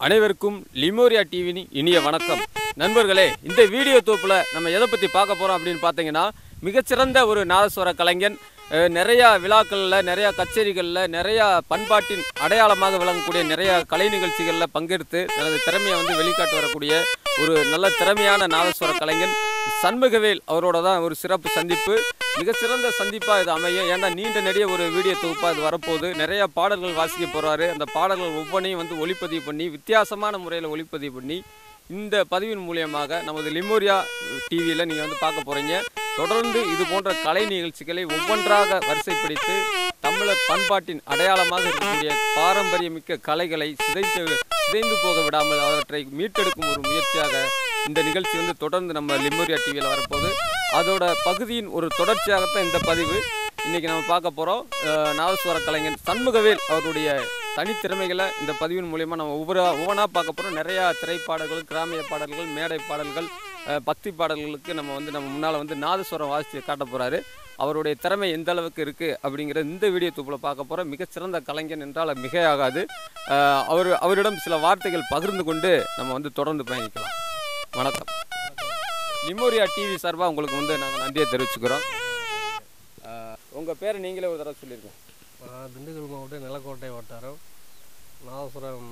அனைவருக்கும் லிமோரியா டிவியின் இனிய வணக்கம் நண்பர்களே இந்த வீடியோ தொகுப்பில் நம்ம எதை பற்றி பார்க்க போகிறோம் அப்படின்னு பார்த்தீங்கன்னா மிகச்சிறந்த ஒரு நாதஸ்வர கலைஞன் அஹ், நிறையா விழாக்களில் நிறையா கச்சேரிகளில் நிறையா பண்பாட்டின் அடையாளமாக விளங்கக்கூடிய நிறையா கலை நிகழ்ச்சிகளில் பங்கெடுத்து தனது திறமையை வந்து வெளிக்காட்டு வரக்கூடிய ஒரு நல்ல திறமையான நாதஸ்வர கலைஞன் சண்முகவேல் அவரோட தான் ஒரு சிறப்பு சந்திப்பு மிகச்சிறந்த சந்திப்பாக இது அமையும் ஏன்னா நீண்ட நெடிய ஒரு வீடியோ தொகுப்பாக இது வரப்போகுது நிறைய பாடல்கள் வாசிக்க போகிறாரு அந்த பாடல்கள் ஒவ்வொன்றையும் வந்து ஒளிப்பதிவு பண்ணி வித்தியாசமான முறையில் ஒளிப்பதிவு பண்ணி இந்த பதிவின் மூலியமாக நமது லிமோரியா டிவியில் நீங்கள் வந்து பார்க்க போகிறீங்க தொடர்ந்து இது போன்ற கலை நிகழ்ச்சிகளை ஒவ்வொன்றாக வரிசைப்படுத்தி தமிழர் பண்பாட்டின் அடையாளமாக இருக்கக்கூடிய பாரம்பரியமிக்க கலைகளை சிதைத்து சிதைந்து போக விடாமல் அவற்றை மீட்டெடுக்கும் ஒரு முயற்சியாக இந்த நிகழ்ச்சி வந்து தொடர்ந்து நம்ம லிமோரியா டிவியில் வரப்போகுது அதோட பகுதியின் ஒரு தொடர்ச்சியாகத்தான் இந்த பதிவு இன்னைக்கு நம்ம பார்க்க போகிறோம் நாதஸ்வர கலைஞன் சண்முகவேல் அவருடைய தனித்திறமைகளை இந்த பதிவின் மூலயமா நம்ம ஒவ்வொரு ஒவ்வொன்றா பார்க்க போகிறோம் நிறையா திரைப்பாடல்கள் கிராமிய பாடல்கள் மேடை பாடல்கள் அஹ், பக்தி பாடல்களுக்கு நம்ம வந்து நம்ம முன்னால் வந்து நாதஸ்வரம் வாசித்து காட்ட போகிறாரு அவருடைய திறமை எந்த அளவுக்கு இருக்குது அப்படிங்கிற இந்த வீடியோ தொகுப்பில் பார்க்க போகிறோம் மிகச்சிறந்த கலைஞன் என்றால் மிகையாகாது அஹ், அவர் அவரிடம் சில வார்த்தைகள் பகிர்ந்து கொண்டு நம்ம வந்து தொடர்ந்து பயணிக்கலாம் வணக்கம் லிமோரியா டிவி சார்பாக உங்களுக்கு வந்து நாங்கள் நன்றியை தெரிவிச்சுக்கிறோம் உங்கள் பேரை நீங்களே ஒரு தடவை சொல்லியிருக்கோம் நான் திண்டுக்கல் மாவட்டம் நிலக்கோட்டை வட்டாரம் நாதசுரம்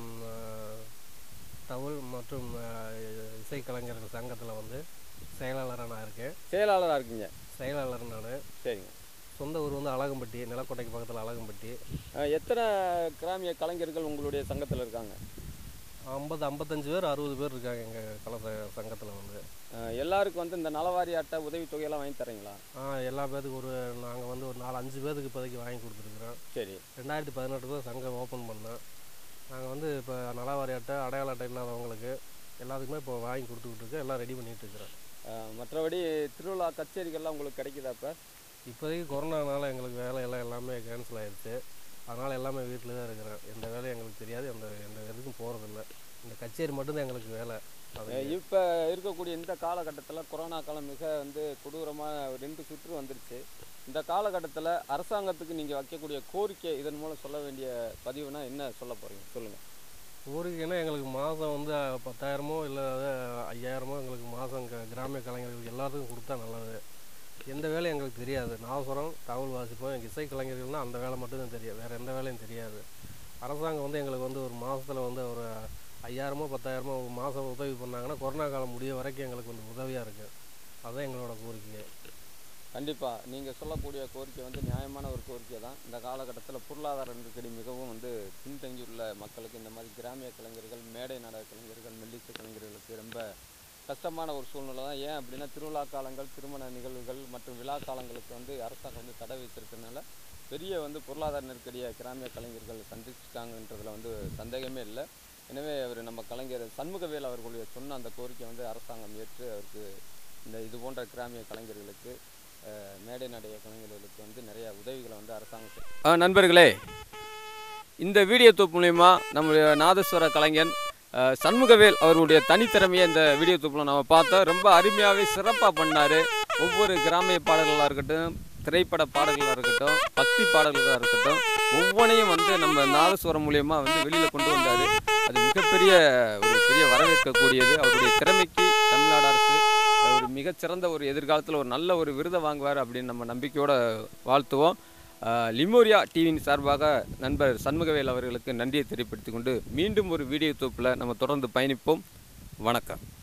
தவுள் மற்றும் அஹ், இசைக்கலைஞர்கள் சங்கத்தில் வந்து செயலாளராக நான் இருக்கேன் செயலாளராக இருக்கீங்க செயலாளர் நான் சரிங்க சொந்த ஊர் வந்து அழகம்பட்டி நிலக்கோட்டைக்கு பக்கத்தில் அழகம்பட்டி அஹ், எத்தனை கிராமிய கலைஞர்கள் உங்களுடைய சங்கத்தில் இருக்காங்க ஐம்பது ஐம்பத்தஞ்சு பேர் அறுபது பேர் இருக்காங்க எங்கள் கலை ச- சங்கத்தில் வந்து அஹ், எல்லாருக்கும் வந்து இந்த நலவாரி அட்டை உதவித்தொகையெல்லாம் வாங்கி தரீங்களா ஆ, எல்லா பேர்த்துக்கு ஒரு நாங்கள் வந்து ஒரு நாலு அஞ்சு பேர்த்துக்கு இப்போதைக்கு வாங்கி கொடுத்துருக்குறோம் சரி ரெண்டாயிரத்தி பதினெட்டு தான் சங்கம் ஓப்பன் பண்ணோம் நாங்கள் வந்து இப்போ நலவாரி அட்டை அடையாள அட்டை இல்லாதவங்களுக்கு எல்லாத்துக்குமே இப்போ வாங்கி கொடுத்துக்கிட்டு இருக்கோம் எல்லாம் ரெடி பண்ணிகிட்டு இருக்கிறோம் அஹ், மற்றபடி திருவிழா கச்சேரிகள்லாம் உங்களுக்கு கிடைக்குதா இப்போ இப்போதைக்கு கொரோனானால எங்களுக்கு வேலை எல்லாம் எல்லாமே கேன்சல் ஆயிடுச்சு அதனால் எல்லாமே வீட்டில் தான் இருக்கிறேன் எந்த வேலையும் எங்களுக்கு தெரியாது எந்த எந்த எதுக்கும் போகிறதில்ல இந்த கச்சேரி மட்டும்தான் எங்களுக்கு வேலை அது இப்போ இருக்கக்கூடிய இந்த காலகட்டத்தில் கொரோனா காலம் மிக வந்து கொடூரமாக ரெண்டு சுற்று வந்துருச்சு இந்த காலகட்டத்தில் அரசாங்கத்துக்கு நீங்கள் வைக்கக்கூடிய கோரிக்கை இதன் மூலம் சொல்ல வேண்டிய பதிவுனா என்ன சொல்ல போகிறீங்க சொல்லுங்கள் ஊருக்குன்னா எங்களுக்கு மாதம் வந்து பத்தாயிரமோ இல்லை ஐயாயிரமோ எங்களுக்கு மாதம் கிராமிய கலைஞர்களுக்கு எல்லாத்துக்கும் கொடுத்தா நல்லது எந்த வேலையும் எங்களுக்கு தெரியாது நாதஸ்வரம் தகவல் வாசிப்போம் எங்கள் இசை கலைஞர்கள்னால் அந்த வேலை மட்டும்தான் தெரியும் வேறு எந்த வேலையும் தெரியாது அரசாங்கம் வந்து எங்களுக்கு வந்து ஒரு மாதத்தில் வந்து ஒரு ஐயாயிரமோ பத்தாயிரமோ ஒரு மாதம் உதவி பண்ணாங்கன்னா கொரோனா காலம் முடிய வரைக்கும் எங்களுக்கு வந்து உதவியாக இருக்குது அதுதான் எங்களோட கோரிக்கை கண்டிப்பாக நீங்கள் சொல்லக்கூடிய கோரிக்கை வந்து நியாயமான ஒரு கோரிக்கை தான் இந்த காலகட்டத்தில் பொருளாதார நெருக்கடி மிகவும் வந்து பின்தங்கியுள்ள மக்களுக்கு இந்த மாதிரி கிராமிய கலைஞர்கள் மேடை நாடக கலைஞர்கள் மெல்லிசை கலைஞர்களுக்கு ரொம்ப கஷ்டமான ஒரு சூழ்நிலை தான் ஏன் அப்படின்னா திருவிழா காலங்கள் திருமண நிகழ்வுகள் மற்றும் விழா காலங்களுக்கு வந்து அரசாங்கம் வந்து தடை வைத்திருக்கனால பெரிய வந்து பொருளாதார நெருக்கடியை கிராமிய கலைஞர்கள் சந்திச்சிட்டாங்கன்றதுல வந்து சந்தேகமே இல்லை எனவே அவர் நம்ம கலைஞர் சண்முகவேல் அவர்களுடைய சொன்ன அந்த கோரிக்கை வந்து அரசாங்கம் ஏற்று அவருக்கு இந்த இது போன்ற கிராமிய கலைஞர்களுக்கு அஹ், மேடை நடைய கலைஞர்களுக்கு வந்து நிறைய உதவிகளை வந்து அரசாங்கம் செய்- நண்பர்களே இந்த வீடியோ தொகுப்பு மூலயமா நம்முடைய நாதஸ்வர கலைஞன் அஹ், சண்முகவேல் அவருடைய தனித்திறமையை இந்த வீடியோ தொகுப்பில் நம்ம பார்த்தோம் ரொம்ப அருமையாகவே சிறப்பாக பண்ணார் ஒவ்வொரு கிராமிய பாடல்களாக இருக்கட்டும் திரைப்பட பாடல்களாக இருக்கட்டும் பக்தி பாடல்களாக இருக்கட்டும் ஒவ்வொன்றையும் வந்து நம்ம நாதஸ்வரம் மூலயமா வந்து வெளியில் கொண்டு வந்தார் அது மிகப்பெரிய ஒரு பெரிய வரவேற்கக்கூடியது அவருடைய திறமைக்கு தமிழ்நாடு அரசு ஒரு மிகச்சிறந்த ஒரு எதிர்காலத்தில் ஒரு நல்ல ஒரு விருதை வாங்குவார் அப்படின்னு நம்ம நம்பிக்கையோட வாழ்த்துவோம் ஆஹ் லிமோரியா டிவியின் சார்பாக நண்பர் சண்முகவேல் அவர்களுக்கு நன்றியை தெரியப்படுத்திக் கொண்டு மீண்டும் ஒரு வீடியோ தொகுப்பில் நம்ம தொடர்ந்து பயணிப்போம் வணக்கம்